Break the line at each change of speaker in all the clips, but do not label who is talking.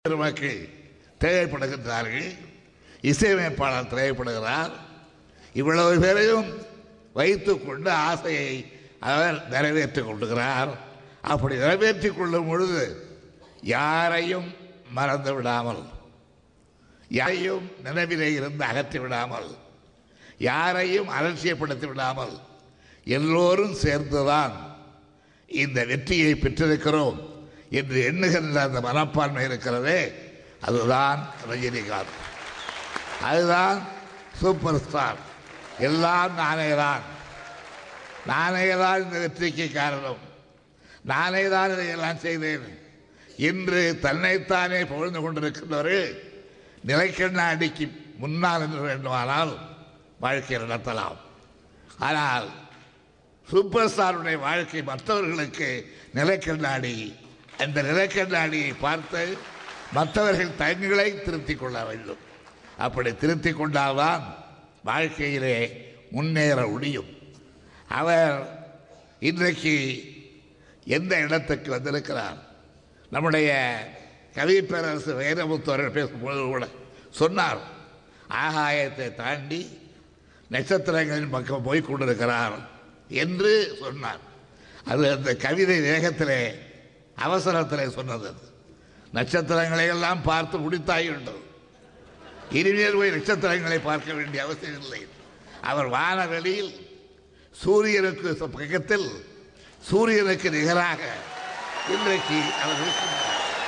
பெருமக்கள் தேவைப்படுகின்றார்கள் இசையமைப்பாளர் தேவைப்படுகிறார் இவ்வளவு பேரையும் வைத்துக்கொண்டு ஆசையை அவர் நிறைவேற்றிக் கொள்ளுகிறார் அப்படி நிறைவேற்றிக் கொள்ளும் பொழுது யாரையும் மறந்து விடாமல் யாரையும் நினைவிலே இருந்து அகற்றி விடாமல் யாரையும் அலட்சியப்படுத்தி விடாமல் எல்லோரும் சேர்ந்துதான் இந்த வெற்றியை பெற்றிருக்கிறோம் என்று எண்ணுகின்ற அந்த மனப்பான்மை இருக்கிறதே அதுதான் ரஜினிகாந்த் அதுதான் சூப்பர் ஸ்டார் எல்லாம் நானே தான் நானே தான் இந்த வெற்றிக்கு காரணம் நானே தான் இதையெல்லாம் செய்தேன் இன்று தன்னைத்தானே புகழ்ந்து கொண்டிருக்கின்றவர்கள் நிலைக்கண்ணாடிக்கு முன்னால் என்று வேண்டுமானால் வாழ்க்கை நடத்தலாம் ஆனால் சூப்பர் ஸ்டாருடைய வாழ்க்கை மற்றவர்களுக்கு நிலைக்கண்ணாடி அந்த நிலைக்கண்ணாடியை பார்த்து மற்றவர்கள் தங்களை திருத்திக் கொள்ள வேண்டும் அப்படி திருத்திக் கொண்டால்தான் வாழ்க்கையிலே முன்னேற முடியும் அவர் இன்றைக்கு எந்த இடத்துக்கு வந்திருக்கிறார் நம்முடைய கவி பேரரசு வைரமுத்துவர்கள் பேசும்பொழுது கூட சொன்னார் ஆகாயத்தை தாண்டி நட்சத்திரங்களின் பக்கம் போய் கொண்டிருக்கிறார் என்று சொன்னார் அது அந்த கவிதை வேகத்திலே அவசரத்திலே சொன்னது அது. நட்சத்திரங்களை எல்லாம் பார்த்து முடித்தாகிவிட்டது இனிமேல் போய் நட்சத்திரங்களை பார்க்க வேண்டிய அவசியம் இல்லை அவர் வானவெளியில் சூரியனுக்கு பக்கத்தில் சூரியனுக்கு நிகராக இன்றைக்கு அவர் இருக்கின்றார்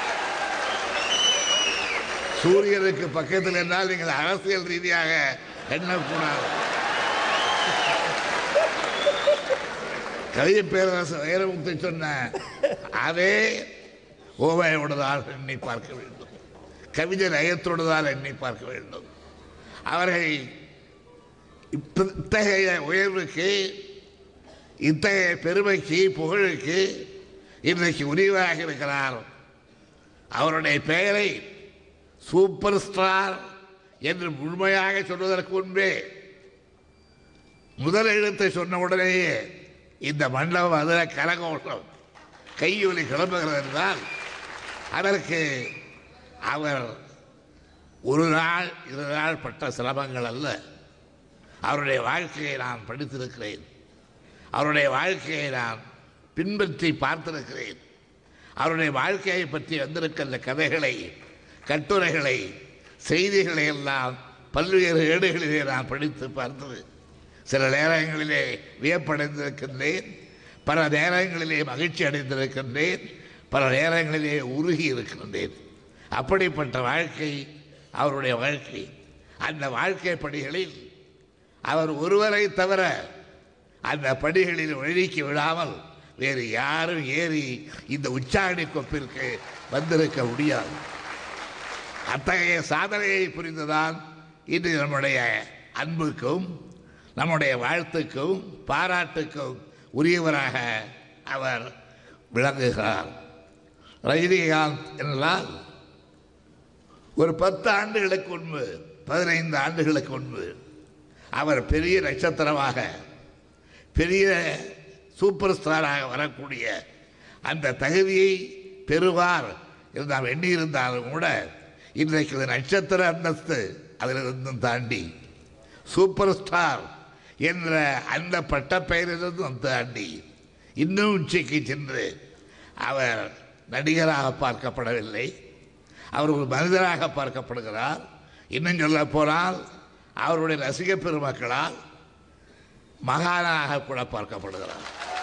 சூரியனுக்கு பக்கத்தில் என்றால் நீங்கள் அரசியல் ரீதியாக எண்ணக்கூடாது கவிதை பேரரசு வைரமுத்து சொன்ன அதே ஓமையோடுதான் எண்ணி பார்க்க வேண்டும் கவிதை நயத்தோடுதான் எண்ணி பார்க்க வேண்டும் அவர்கள் இப்ப- இத்தகைய உயர்வுக்கு இத்தகைய பெருமைக்கு புகழுக்கு இன்றைக்கு உரிவாக இருக்கிறார் அவருடைய பெயரை சூப்பர் ஸ்டார் என்று முழுமையாக சொல்வதற்கு முன்பே முதல் எழுத்தை சொன்ன உடனேயே இந்த மண்டபம் அதில் கரகோஷம் கையொலி கிளம்புகிறது என்றால் அதற்கு அவர் ஒரு நாள் இரு நாள் பட்ட சிரமங்கள் அல்ல அவருடைய வாழ்க்கையை நான் படித்திருக்கிறேன் அவருடைய வாழ்க்கையை நான் பின்பற்றி பார்த்திருக்கிறேன் அவருடைய வாழ்க்கையை பற்றி வந்திருக்கின்ற கதைகளை கட்டுரைகளை செய்திகளை எல்லாம் பல்வேறு ஏடுகளிலே நான் படித்து பார்த்தது சில நேரங்களிலே வியப்படைந்திருக்கின்றேன் பல நேரங்களிலே மகிழ்ச்சி அடைந்திருக்கின்றேன் பல நேரங்களிலே உருகி இருக்கின்றேன் அப்படிப்பட்ட வாழ்க்கை அவருடைய வாழ்க்கை அந்த வாழ்க்கை படிகளில் அவர் ஒருவரை தவிர அந்த படிகளில் ஒழுக்கி விடாமல் வேறு யாரும் ஏறி இந்த உச்சாணி கொப்பிற்கு வந்திருக்க முடியாது அத்தகைய சாதனையை புரிந்துதான் இன்று நம்முடைய அன்புக்கும் நம்முடைய வாழ்த்துக்கும் பாராட்டுக்கும் உரியவராக அவர் விளங்குகிறார் ரஜினிகாந்த் என்றால் ஒரு பத்து ஆண்டுகளுக்கு முன்பு பதினைந்து ஆண்டுகளுக்கு முன்பு அவர் பெரிய நட்சத்திரமாக பெரிய சூப்பர் ஸ்டாராக வரக்கூடிய அந்த தகுதியை பெறுவார் என்று நாம் எண்ணியிருந்தாலும் கூட இன்றைக்கு இது நட்சத்திர அந்தஸ்து அதிலிருந்தும் தாண்டி சூப்பர் ஸ்டார் என்ற அந்த பட்டப்பெயரிலிருந்தும் தாண்டி இன்னும் உச்சிக்கு சென்று அவர் நடிகராக பார்க்கப்படவில்லை அவர் ஒரு மனிதராக பார்க்கப்படுகிறார் இன்னும் சொல்ல போனால் அவருடைய ரசிக பெருமக்களால் மகானாக கூட பார்க்கப்படுகிறார்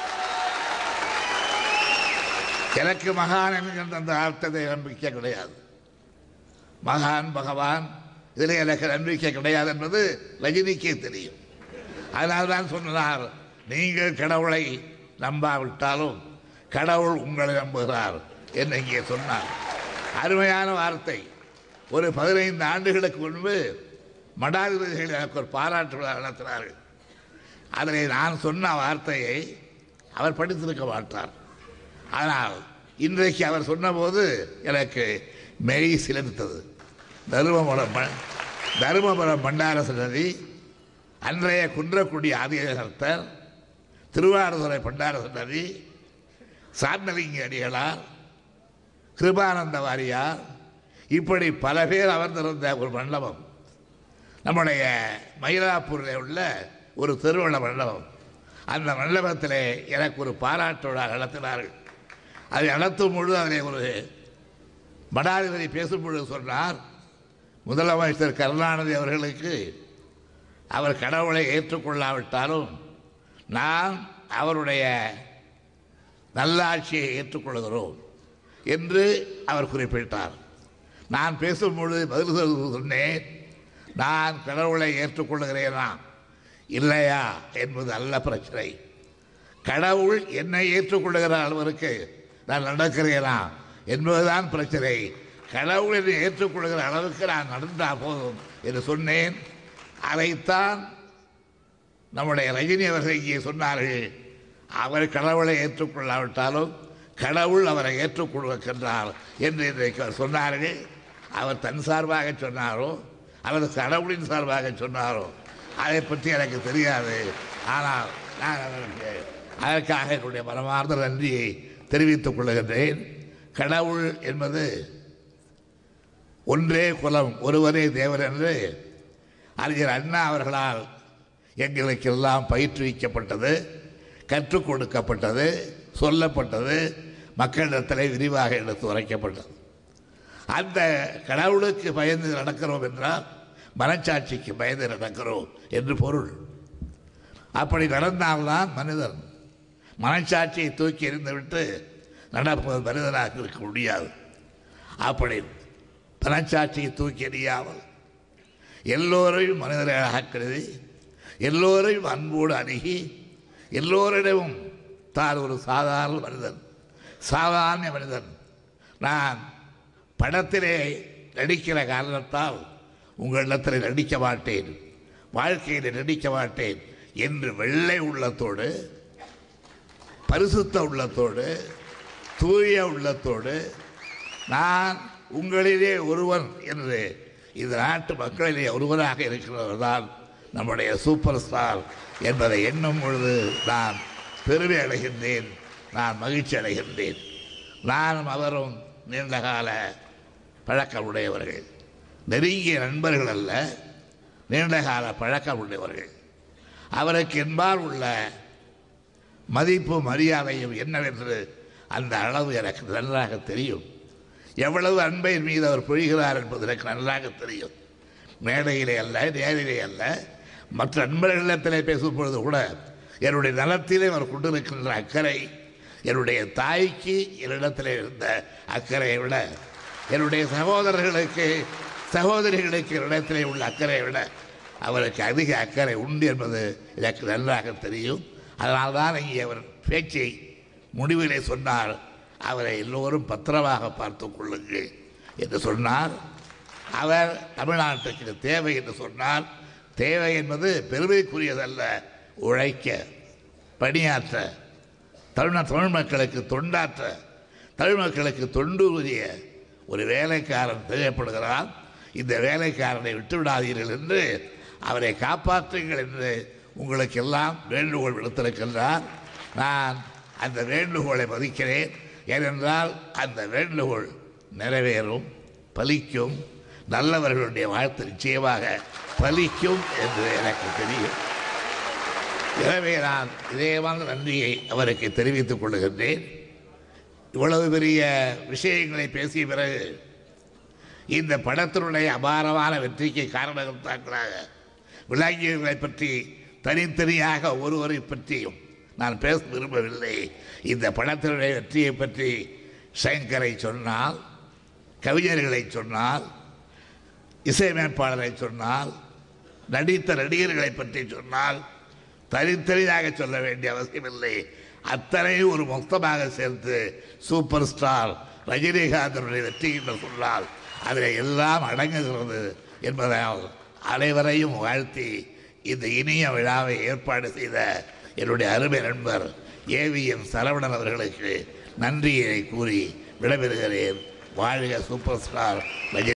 எனக்கு மகான் என்கின்ற அந்த அர்த்தத்தை நம்பிக்கை கிடையாது மகான் பகவான் இதில் எனக்கு நம்பிக்கை கிடையாது என்பது ரஜினிக்கே தெரியும் அதனால் தான் சொன்னார் நீங்கள் கடவுளை நம்பாவிட்டாலும் கடவுள் உங்களை நம்புகிறார் என்று இங்கே சொன்னார் அருமையான வார்த்தை ஒரு பதினைந்து ஆண்டுகளுக்கு முன்பு மடாதிபதிகள் எனக்கு ஒரு பாராட்டு விழா நடத்தினார்கள் அதில் நான் சொன்ன வார்த்தையை அவர் படித்திருக்க மாட்டார் ஆனால் இன்றைக்கு அவர் சொன்னபோது எனக்கு மெய் சிலிர்த்தது தருமபுரம் ம- தருமபுரம் பண்டாரச நதி அன்றைய குன்றக்குடி ஆதியகர்த்தர் திருவாரூரை பண்டாரச நதி சாந்தலிங்க அடிகளார் கிருபானந்த வாரியார் இப்படி பல பேர் அமர்ந்திருந்த ஒரு மண்டபம் நம்முடைய மயிலாப்பூரில் உள்ள ஒரு திருவிழா மண்டபம் அந்த மண்டபத்திலே எனக்கு ஒரு பாராட்டு விழா நடத்தினார்கள் அதை நடத்தும் பொழுது அதில் ஒரு மடாதிபதி பேசும் பொழுது சொன்னார் முதலமைச்சர் கருணாநிதி அவர்களுக்கு அவர் கடவுளை ஏற்றுக்கொள்ளாவிட்டாலும் நான் அவருடைய நல்லாட்சியை ஏற்றுக்கொள்கிறோம் என்று அவர் குறிப்பிட்டார் நான் பேசும்பொழுது பதில் சொல்ல சொன்னேன் நான் கடவுளை ஏற்றுக்கொள்கிறேனா இல்லையா என்பது அல்ல பிரச்சனை கடவுள் என்னை ஏற்றுக்கொள்ளுகிற அளவிற்கு நான் நடக்கிறேனா என்பதுதான் பிரச்சனை கடவுள் என்னை ஏற்றுக்கொள்கிற அளவுக்கு நான் நடந்தால் போதும் என்று சொன்னேன் அதைத்தான் நம்முடைய ரஜினி அவர்கள் இங்கே சொன்னார்கள் அவர் கடவுளை ஏற்றுக்கொள்ளாவிட்டாலும் கடவுள் அவரை ஏற்றுக்கொள்வதற்கின்றார் என்று இன்றைக்கு அவர் சொன்னார்கள் அவர் தன் சார்பாக சொன்னாரோ அல்லது கடவுளின் சார்பாக சொன்னாரோ அதை பற்றி எனக்கு தெரியாது ஆனால் நான் அவருக்கு அதற்காக என்னுடைய மனமார்ந்த நன்றியை தெரிவித்துக் கொள்கின்றேன் கடவுள் என்பது ஒன்றே குலம் ஒருவரே தேவர் என்று அறிஞர் அண்ணா அவர்களால் எங்களுக்கெல்லாம் பயிற்றுவிக்கப்பட்டது கற்றுக் கொடுக்கப்பட்டது சொல்லப்பட்டது மக்களிடத்தில் விரிவாக எடுத்து உரைக்கப்பட்டது அந்த கடவுளுக்கு பயந்து நடக்கிறோம் என்றால் மனச்சாட்சிக்கு பயந்து நடக்கிறோம் என்று பொருள் அப்படி நடந்தால்தான் மனிதன் மனச்சாட்சியை தூக்கி எறிந்துவிட்டு நடப்பது மனிதனாக இருக்க முடியாது அப்படி மனச்சாட்சியை தூக்கி எறியாமல் எல்லோரையும் மனிதர்களாக கருதி எல்லோரையும் அன்போடு அணுகி எல்லோரிடமும் தான் ஒரு சாதாரண மனிதன் சாதாரண மனிதன் நான் படத்திலே நடிக்கிற காரணத்தால் உங்களிடத்தில் நடிக்க மாட்டேன் வாழ்க்கையில் நடிக்க மாட்டேன் என்று வெள்ளை உள்ளத்தோடு பரிசுத்த உள்ளத்தோடு தூய உள்ளத்தோடு நான் உங்களிலே ஒருவன் என்று இந்த நாட்டு மக்களிலே ஒருவராக இருக்கிறவர் தான் நம்முடைய சூப்பர் ஸ்டார் என்பதை எண்ணும் பொழுது நான் பெருமை அடைகின்றேன் நான் மகிழ்ச்சி அடைகின்றேன் நானும் அவரும் நீண்டகால பழக்கம் உடையவர்கள் நெருங்கிய நண்பர்கள் அல்ல நீண்டகால பழக்கம் உடையவர்கள் அவருக்கு என்பால் உள்ள மதிப்பும் மரியாதையும் என்னவென்று அந்த அளவு எனக்கு நன்றாக தெரியும் எவ்வளவு அன்பை மீது அவர் பொழிகிறார் என்பது எனக்கு நன்றாக தெரியும் மேடையிலே அல்ல நேரிலே அல்ல மற்ற நண்பர்களிடத்திலே பேசும் பொழுது கூட என்னுடைய நலத்திலே அவர் கொண்டிருக்கின்ற அக்கறை என்னுடைய தாய்க்கு என்னிடத்திலே இருந்த அக்கறையை விட என்னுடைய சகோதரர்களுக்கு சகோதரிகளுக்கு என்னிடத்திலே உள்ள அக்கறையை விட அவருக்கு அதிக அக்கறை உண்டு என்பது எனக்கு நன்றாக தெரியும் அதனால்தான் இங்கே அவர் பேச்சை முடிவிலே சொன்னார் அவரை எல்லோரும் பத்திரமாக பார்த்து கொள்ளுங்கள் என்று சொன்னார் அவர் தமிழ்நாட்டுக்கு தேவை என்று சொன்னார் தேவை என்பது பெருமைக்குரியதல்ல உழைக்க பணியாற்ற தமிழ் தமிழ் மக்களுக்கு தொண்டாற்ற தமிழ் மக்களுக்கு தொண்டு உரிய ஒரு வேலைக்காரன் தேவைப்படுகிறான் இந்த வேலைக்காரனை விட்டுவிடாதீர்கள் என்று அவரை காப்பாற்றுங்கள் என்று உங்களுக்கெல்லாம் வேண்டுகோள் விடுத்திருக்கின்றார் நான் அந்த வேண்டுகோளை மதிக்கிறேன் ஏனென்றால் அந்த வேண்டுகோள் நிறைவேறும் பலிக்கும் நல்லவர்களுடைய வாழ்த்து நிச்சயமாக பலிக்கும் என்று எனக்கு தெரியும் எனவே நான் இதயமான நன்றியை அவருக்கு தெரிவித்துக் கொள்கின்றேன் இவ்வளவு பெரிய விஷயங்களை பேசிய பிறகு இந்த படத்தினுடைய அபாரமான வெற்றிக்கு காரணகர்த்தாக்களாக விளங்கியவர்களை பற்றி தனித்தனியாக ஒருவரை பற்றியும் நான் பேச விரும்பவில்லை இந்த படத்தினுடைய வெற்றியை பற்றி சங்கரை சொன்னால் கவிஞர்களை சொன்னால் இசையமைப்பாளரை சொன்னால் நடித்த நடிகர்களை பற்றி சொன்னால் தனித்தனியாக சொல்ல வேண்டிய அவசியமில்லை அத்தனையும் ஒரு மொத்தமாக சேர்த்து சூப்பர் ஸ்டார் ரஜினிகாந்தனுடைய வெற்றி என்று சொன்னால் அதில் எல்லாம் அடங்குகிறது என்பதால் அனைவரையும் வாழ்த்தி இந்த இனிய விழாவை ஏற்பாடு செய்த என்னுடைய அருமை நண்பர் ஏவிஎம் சரவணன் அவர்களுக்கு நன்றியை கூறி விடைபெறுகிறேன் வாழ்க சூப்பர் ஸ்டார் ரஜினி